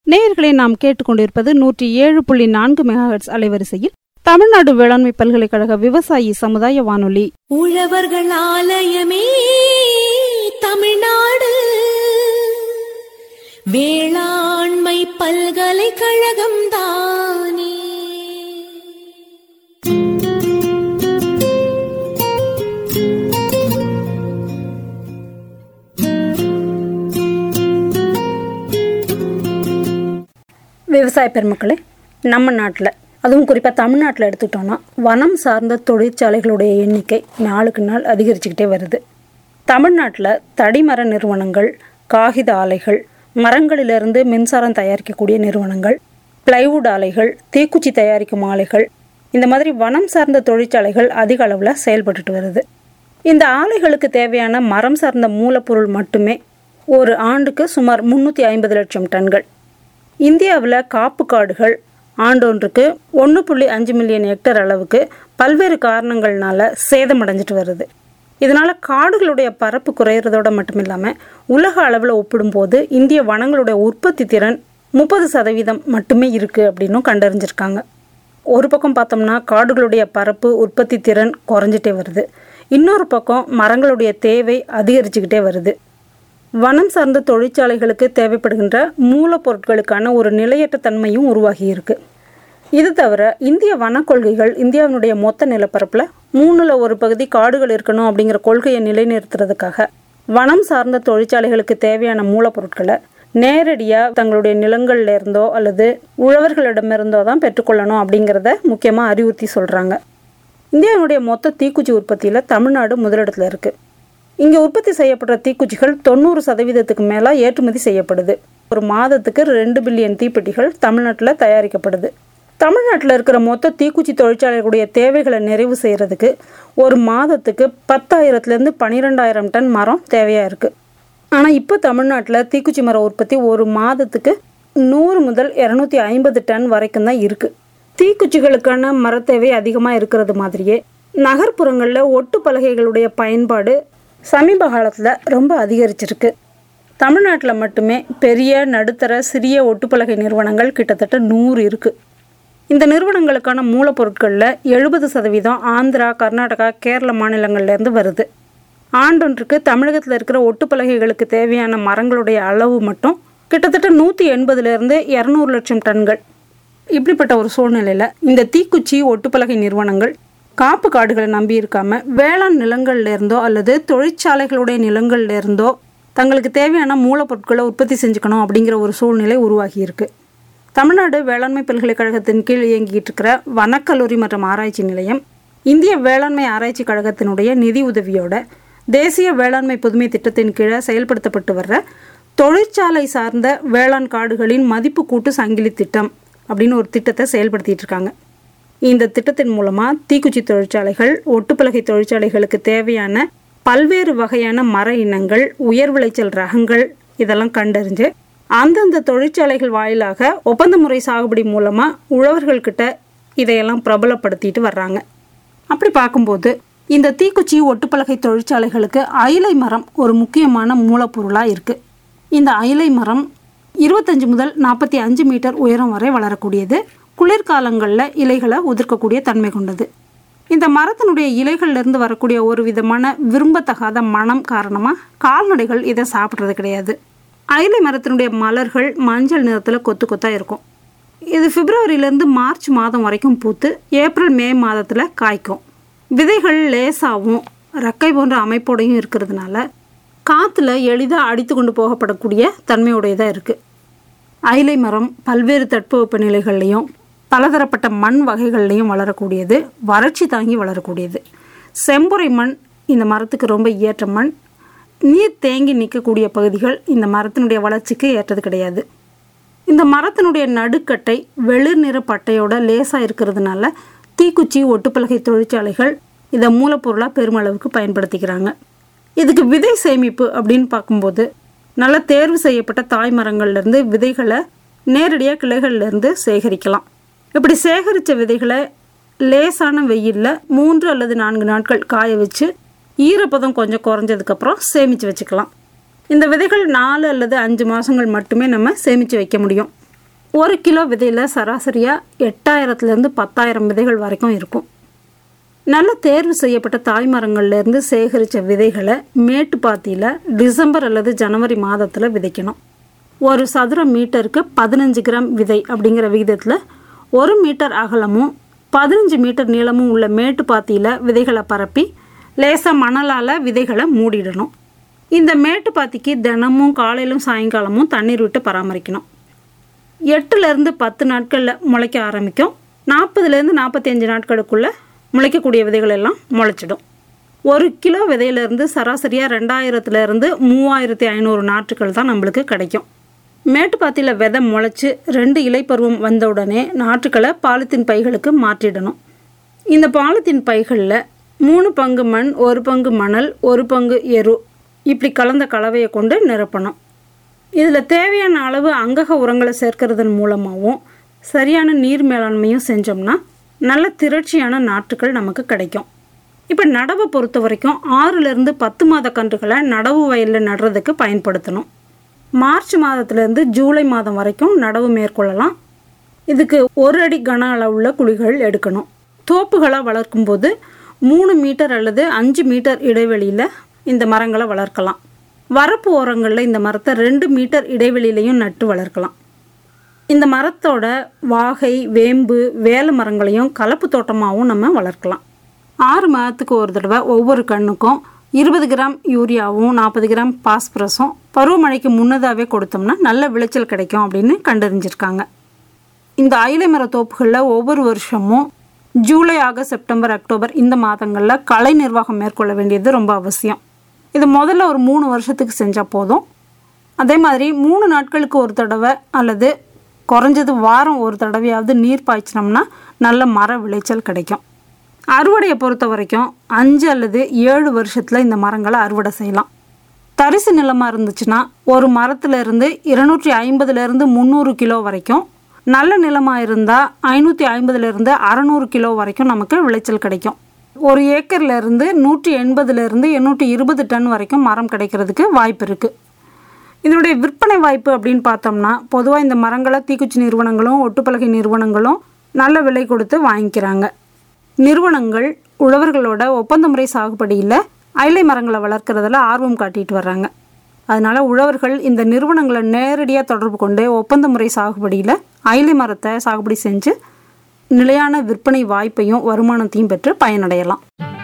நேயர்களை நாம் கேட்டுக்கொண்டிருப்பது நூற்றி ஏழு புள்ளி நான்கு மெகாஹெட்ஸ் அலைவரிசையில் தமிழ்நாடு வேளாண்மை பல்கலைக்கழக விவசாயி சமுதாய வானொலி உழவர்கள் ஆலயமே தமிழ்நாடு வேளாண்மை பல்கலைக்கழகம் தானே விவசாய பெருமக்களே நம்ம நாட்டில் அதுவும் குறிப்பாக தமிழ்நாட்டில் எடுத்துக்கிட்டோம்னா வனம் சார்ந்த தொழிற்சாலைகளுடைய எண்ணிக்கை நாளுக்கு நாள் அதிகரிச்சுக்கிட்டே வருது தமிழ்நாட்டில் தடிமர நிறுவனங்கள் காகித ஆலைகள் மரங்களிலிருந்து மின்சாரம் தயாரிக்கக்கூடிய நிறுவனங்கள் பிளைவுட் ஆலைகள் தீக்குச்சி தயாரிக்கும் ஆலைகள் இந்த மாதிரி வனம் சார்ந்த தொழிற்சாலைகள் அதிக அளவில் செயல்பட்டுட்டு வருது இந்த ஆலைகளுக்கு தேவையான மரம் சார்ந்த மூலப்பொருள் மட்டுமே ஒரு ஆண்டுக்கு சுமார் முந்நூற்றி ஐம்பது லட்சம் டன்கள் இந்தியாவில் காப்பு காடுகள் ஆண்டொன்றுக்கு ஒன்று புள்ளி அஞ்சு மில்லியன் ஹெக்டர் அளவுக்கு பல்வேறு காரணங்கள்னால சேதமடைஞ்சிட்டு வருது இதனால் காடுகளுடைய பரப்பு குறையிறதோட மட்டும் இல்லாமல் உலக அளவில் ஒப்பிடும்போது இந்திய வனங்களுடைய உற்பத்தி திறன் முப்பது சதவீதம் மட்டுமே இருக்குது அப்படின்னும் கண்டறிஞ்சிருக்காங்க ஒரு பக்கம் பார்த்தோம்னா காடுகளுடைய பரப்பு உற்பத்தி திறன் குறைஞ்சிட்டே வருது இன்னொரு பக்கம் மரங்களுடைய தேவை அதிகரிச்சுக்கிட்டே வருது வனம் சார்ந்த தொழிற்சாலைகளுக்கு தேவைப்படுகின்ற மூலப்பொருட்களுக்கான ஒரு நிலையற்ற தன்மையும் உருவாகி இருக்கு இது தவிர இந்திய வன கொள்கைகள் இந்தியாவினுடைய மொத்த நிலப்பரப்பில் மூணுல ஒரு பகுதி காடுகள் இருக்கணும் அப்படிங்கிற கொள்கையை நிலைநிறுத்துறதுக்காக வனம் சார்ந்த தொழிற்சாலைகளுக்கு தேவையான மூலப்பொருட்களை நேரடியாக தங்களுடைய நிலங்கள்ல இருந்தோ அல்லது உழவர்களிடமிருந்தோ தான் பெற்றுக்கொள்ளணும் அப்படிங்கிறத முக்கியமாக அறிவுறுத்தி சொல்கிறாங்க இந்தியாவினுடைய மொத்த தீக்குச்சி உற்பத்தியில் தமிழ்நாடு முதலிடத்தில் இருக்குது இங்கே உற்பத்தி செய்யப்படுற தீக்குச்சிகள் தொண்ணூறு சதவீதத்துக்கு மேலே ஏற்றுமதி செய்யப்படுது ஒரு மாதத்துக்கு ரெண்டு பில்லியன் தீப்பெட்டிகள் தமிழ்நாட்டில் தயாரிக்கப்படுது தமிழ்நாட்டில் இருக்கிற மொத்த தீக்குச்சி தொழிற்சாலைகளுடைய தேவைகளை நிறைவு செய்கிறதுக்கு ஒரு மாதத்துக்கு பத்தாயிரத்துலேருந்து பன்னிரெண்டாயிரம் டன் மரம் தேவையாக இருக்குது ஆனால் இப்போ தமிழ்நாட்டில் தீக்குச்சி மர உற்பத்தி ஒரு மாதத்துக்கு நூறு முதல் இரநூத்தி ஐம்பது டன் வரைக்கும் தான் இருக்குது தீக்குச்சிகளுக்கான மரத்தேவை அதிகமாக இருக்கிறது மாதிரியே நகர்ப்புறங்களில் ஒட்டு பலகைகளுடைய பயன்பாடு சமீப காலத்தில் ரொம்ப அதிகரிச்சிருக்கு தமிழ்நாட்டில் மட்டுமே பெரிய நடுத்தர சிறிய ஒட்டுப்பலகை நிறுவனங்கள் கிட்டத்தட்ட நூறு இருக்குது இந்த நிறுவனங்களுக்கான மூலப்பொருட்களில் எழுபது சதவீதம் ஆந்திரா கர்நாடகா கேரள மாநிலங்கள்லேருந்து வருது ஆண்டொன்றுக்கு தமிழகத்தில் இருக்கிற ஒட்டுப்பலகைகளுக்கு தேவையான மரங்களுடைய அளவு மட்டும் கிட்டத்தட்ட நூற்றி எண்பதுலேருந்து இரநூறு லட்சம் டன்கள் இப்படிப்பட்ட ஒரு சூழ்நிலையில் இந்த தீக்குச்சி ஒட்டுப்பலகை நிறுவனங்கள் காப்பு காடுகளை நம்பி இருக்காம வேளாண் நிலங்கள்ல இருந்தோ அல்லது தொழிற்சாலைகளுடைய நிலங்கள்ல இருந்தோ தங்களுக்கு தேவையான மூலப்பொருட்களை உற்பத்தி செஞ்சுக்கணும் அப்படிங்கிற ஒரு சூழ்நிலை உருவாகி இருக்கு தமிழ்நாடு வேளாண்மை பல்கலைக்கழகத்தின் கீழ் இயங்கிட்டு இருக்கிற வனக்கல்லூரி மற்றும் ஆராய்ச்சி நிலையம் இந்திய வேளாண்மை ஆராய்ச்சி கழகத்தினுடைய நிதி உதவியோட தேசிய வேளாண்மை புதுமை திட்டத்தின் கீழே செயல்படுத்தப்பட்டு வர்ற தொழிற்சாலை சார்ந்த வேளாண் காடுகளின் மதிப்பு கூட்டு சங்கிலி திட்டம் அப்படின்னு ஒரு திட்டத்தை செயல்படுத்திட்டு இருக்காங்க இந்த திட்டத்தின் மூலமாக தீக்குச்சி தொழிற்சாலைகள் ஒட்டுப்பலகை தொழிற்சாலைகளுக்கு தேவையான பல்வேறு வகையான மர இனங்கள் உயர் விளைச்சல் ரகங்கள் இதெல்லாம் கண்டறிஞ்சு அந்தந்த தொழிற்சாலைகள் வாயிலாக ஒப்பந்த முறை சாகுபடி மூலமாக உழவர்கள்கிட்ட இதையெல்லாம் பிரபலப்படுத்திட்டு வர்றாங்க அப்படி பார்க்கும்போது இந்த தீக்குச்சி ஒட்டுப்பலகை தொழிற்சாலைகளுக்கு அயிலை மரம் ஒரு முக்கியமான மூலப்பொருளாக இருக்குது இந்த அயிலை மரம் இருபத்தஞ்சு முதல் நாற்பத்தி அஞ்சு மீட்டர் உயரம் வரை வளரக்கூடியது குளிர்காலங்களில் இலைகளை உதிர்க்கக்கூடிய தன்மை கொண்டது இந்த மரத்தினுடைய இலைகள்லேருந்து வரக்கூடிய ஒரு விதமான விரும்பத்தகாத மனம் காரணமாக கால்நடைகள் இதை சாப்பிட்றது கிடையாது அயிலை மரத்தினுடைய மலர்கள் மஞ்சள் நிறத்தில் கொத்து கொத்தாக இருக்கும் இது பிப்ரவரியிலேருந்து மார்ச் மாதம் வரைக்கும் பூத்து ஏப்ரல் மே மாதத்தில் காய்க்கும் விதைகள் லேசாகவும் ரெக்கை போன்ற அமைப்போடையும் இருக்கிறதுனால காற்றுல எளிதாக அடித்து கொண்டு போகப்படக்கூடிய தன்மையுடையதாக இருக்குது அயிலை மரம் பல்வேறு தட்பவெப்ப நிலைகள்லையும் பலதரப்பட்ட மண் வகைகள்லையும் வளரக்கூடியது வறட்சி தாங்கி வளரக்கூடியது செம்புரை மண் இந்த மரத்துக்கு ரொம்ப ஏற்ற மண் நீர் தேங்கி நிற்கக்கூடிய பகுதிகள் இந்த மரத்தினுடைய வளர்ச்சிக்கு ஏற்றது கிடையாது இந்த மரத்தினுடைய நடுக்கட்டை வெளிர் நிற பட்டையோட லேசாக இருக்கிறதுனால தீக்குச்சி ஒட்டுப்பலகை தொழிற்சாலைகள் இதை மூலப்பொருளாக பெருமளவுக்கு பயன்படுத்திக்கிறாங்க இதுக்கு விதை சேமிப்பு அப்படின்னு பார்க்கும்போது நல்ல தேர்வு செய்யப்பட்ட தாய் மரங்கள்லேருந்து விதைகளை நேரடியாக கிளைகள்லேருந்து சேகரிக்கலாம் இப்படி சேகரித்த விதைகளை லேசான வெயிலில் மூன்று அல்லது நான்கு நாட்கள் காய வச்சு ஈரப்பதம் கொஞ்சம் குறைஞ்சதுக்கப்புறம் சேமித்து வச்சுக்கலாம் இந்த விதைகள் நாலு அல்லது அஞ்சு மாதங்கள் மட்டுமே நம்ம சேமித்து வைக்க முடியும் ஒரு கிலோ விதையில் சராசரியாக எட்டாயிரத்துலேருந்து பத்தாயிரம் விதைகள் வரைக்கும் இருக்கும் நல்ல தேர்வு செய்யப்பட்ட தாய்மரங்கள்லேருந்து சேகரித்த விதைகளை மேட்டுப்பாத்தியில் டிசம்பர் அல்லது ஜனவரி மாதத்தில் விதைக்கணும் ஒரு சதுர மீட்டருக்கு பதினஞ்சு கிராம் விதை அப்படிங்கிற விகிதத்தில் ஒரு மீட்டர் அகலமும் பதினஞ்சு மீட்டர் நீளமும் உள்ள மேட்டுப்பாத்தியில் விதைகளை பரப்பி லேசாக மணலால் விதைகளை மூடிடணும் இந்த மேட்டுப்பாத்திக்கு தினமும் காலையிலும் சாயங்காலமும் தண்ணீர் விட்டு பராமரிக்கணும் எட்டுலேருந்து பத்து நாட்களில் முளைக்க ஆரம்பிக்கும் நாற்பதுலேருந்து நாற்பத்தஞ்சு நாட்களுக்குள்ளே முளைக்கக்கூடிய விதைகள் எல்லாம் முளைச்சிடும் ஒரு கிலோ விதையிலேருந்து சராசரியாக ரெண்டாயிரத்துலேருந்து மூவாயிரத்தி ஐநூறு நாற்றுகள் தான் நம்மளுக்கு கிடைக்கும் மேட்டுப்பாத்தியில் விதை முளைச்சி ரெண்டு இலைப்பருவம் வந்த உடனே நாற்றுக்களை பாலித்தீன் பைகளுக்கு மாற்றிடணும் இந்த பாலித்தீன் பைகளில் மூணு பங்கு மண் ஒரு பங்கு மணல் ஒரு பங்கு எரு இப்படி கலந்த கலவையை கொண்டு நிரப்பணும் இதில் தேவையான அளவு அங்கக உரங்களை சேர்க்கறதன் மூலமாகவும் சரியான நீர் மேலாண்மையும் செஞ்சோம்னா நல்ல திரட்சியான நாற்றுகள் நமக்கு கிடைக்கும் இப்போ நடவை பொறுத்த வரைக்கும் ஆறுலேருந்து பத்து மாத கன்றுகளை நடவு வயலில் நடுறதுக்கு பயன்படுத்தணும் மார்ச் மாதத்துலேருந்து ஜூலை மாதம் வரைக்கும் நடவு மேற்கொள்ளலாம் இதுக்கு ஒரு அடி கன அளவுள்ள குழிகள் எடுக்கணும் தோப்புகளை வளர்க்கும்போது மூணு மீட்டர் அல்லது அஞ்சு மீட்டர் இடைவெளியில் இந்த மரங்களை வளர்க்கலாம் வரப்பு ஓரங்களில் இந்த மரத்தை ரெண்டு மீட்டர் இடைவெளியிலையும் நட்டு வளர்க்கலாம் இந்த மரத்தோட வாகை வேம்பு வேல மரங்களையும் கலப்பு தோட்டமாகவும் நம்ம வளர்க்கலாம் ஆறு மாதத்துக்கு ஒரு தடவை ஒவ்வொரு கண்ணுக்கும் இருபது கிராம் யூரியாவும் நாற்பது கிராம் பாஸ்பரஸும் பருவமழைக்கு முன்னதாகவே கொடுத்தோம்னா நல்ல விளைச்சல் கிடைக்கும் அப்படின்னு கண்டறிஞ்சிருக்காங்க இந்த அயிலை மர தோப்புகளில் ஒவ்வொரு வருஷமும் ஜூலை ஆகஸ்ட் செப்டம்பர் அக்டோபர் இந்த மாதங்களில் கலை நிர்வாகம் மேற்கொள்ள வேண்டியது ரொம்ப அவசியம் இது முதல்ல ஒரு மூணு வருஷத்துக்கு செஞ்சால் போதும் அதே மாதிரி மூணு நாட்களுக்கு ஒரு தடவை அல்லது குறைஞ்சது வாரம் ஒரு தடவையாவது நீர் பாய்ச்சினோம்னா நல்ல மர விளைச்சல் கிடைக்கும் அறுவடையை பொறுத்த வரைக்கும் அஞ்சு அல்லது ஏழு வருஷத்தில் இந்த மரங்களை அறுவடை செய்யலாம் தரிசு நிலமாக இருந்துச்சுன்னா ஒரு மரத்துல இருந்து இருநூற்றி ஐம்பதுலேருந்து முந்நூறு கிலோ வரைக்கும் நல்ல நிலமாக இருந்தால் ஐநூற்றி ஐம்பதுலேருந்து அறநூறு கிலோ வரைக்கும் நமக்கு விளைச்சல் கிடைக்கும் ஒரு ஏக்கர்ல இருந்து நூற்றி எண்பதுலேருந்து எண்ணூற்றி இருபது டன் வரைக்கும் மரம் கிடைக்கிறதுக்கு வாய்ப்பு இருக்குது இதனுடைய விற்பனை வாய்ப்பு அப்படின்னு பார்த்தோம்னா பொதுவாக இந்த மரங்களை தீக்குச்சி நிறுவனங்களும் ஒட்டுப்பலகை நிறுவனங்களும் நல்ல விலை கொடுத்து வாங்கிக்கிறாங்க நிறுவனங்கள் உழவர்களோட ஒப்பந்த முறை சாகுபடியில் அயிலை மரங்களை வளர்க்குறதுல ஆர்வம் காட்டிட்டு வர்றாங்க அதனால உழவர்கள் இந்த நிறுவனங்களை நேரடியாக தொடர்பு கொண்டு ஒப்பந்த முறை சாகுபடியில் அயிலை மரத்தை சாகுபடி செஞ்சு நிலையான விற்பனை வாய்ப்பையும் வருமானத்தையும் பெற்று பயனடையலாம்